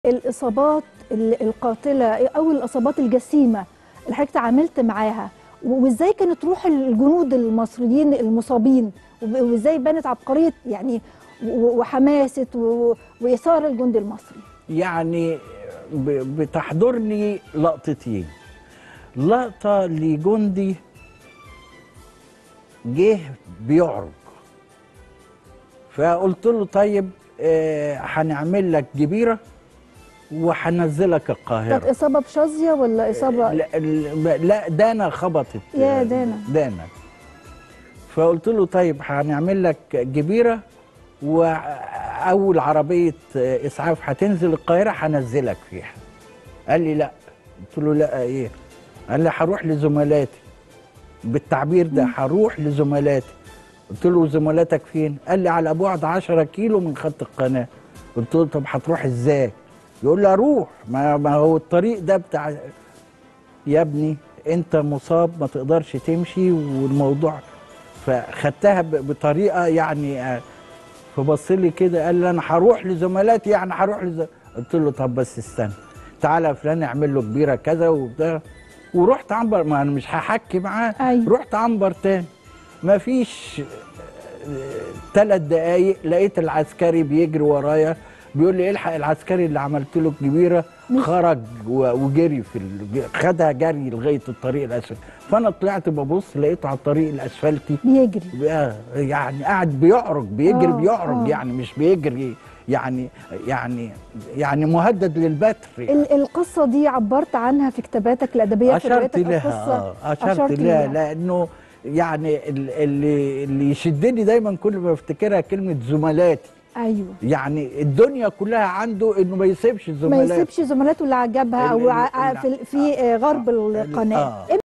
الاصابات ال- القاتله او الاصابات الجسيمه اللي حضرتك تعاملت معاها و- وازاي كانت روح الجنود المصريين المصابين وب- وازاي بانت عبقريه يعني و- وحماسه و- واثار الجندي المصري يعني ب- بتحضرني لقطتين لقطة لجندي جه بيعرج فقلت له طيب آه، هنعمل لك جبيرة وهنزلك كانت القاهرة اصابه بشظيه ولا اصابه لا, لا دانا خبطت يا دانا. دانا فقلت له طيب هنعمل لك جبيره واول عربيه اسعاف هتنزل القاهره هنزلك فيها قال لي لا قلت له لا ايه قال لي هروح لزملاتي بالتعبير ده هروح لزملاتي قلت له زملاتك فين قال لي على بعد 10 كيلو من خط القناه قلت له طب هتروح ازاي يقول لي اروح ما, ما هو الطريق ده بتاع يا ابني انت مصاب ما تقدرش تمشي والموضوع فخدتها ب- بطريقه يعني آه، فبص لي كده قال لي انا هروح لزملاتي يعني هروح لز... قلت له طب بس استنى تعالى يا فلان اعمل له كبيره كذا وبتاع ورحت عنبر ما انا مش هحكي معاه أيوة. رحت عنبر تاني ما فيش ثلاث دقايق لقيت العسكري بيجري ورايا بيقول لي الحق العسكري اللي عملت له الكبيره خرج و- وجري في ال... خدها جري لغايه الطريق الاسفلتي فانا طلعت ببص لقيته على الطريق الاسفلتي بيجري بقى يعني قاعد بيعرج بيجري آه، بيعرج آه. يعني مش بيجري يعني يعني يعني مهدد للبتر يعني. ال- القصه دي عبرت عنها في كتاباتك الادبيه في اشرت رواياتك لها القصه آه، اشرت لها لانه يعني ال- اللي اللي يشدني دايما كل ما افتكرها كلمه زملاتي ايوه يعني الدنيا كلها عنده انه ما يسيبش ما زملاته يسيبش زملاته اللي عجبها ال- او ال- ع- في في غرب القناه آه.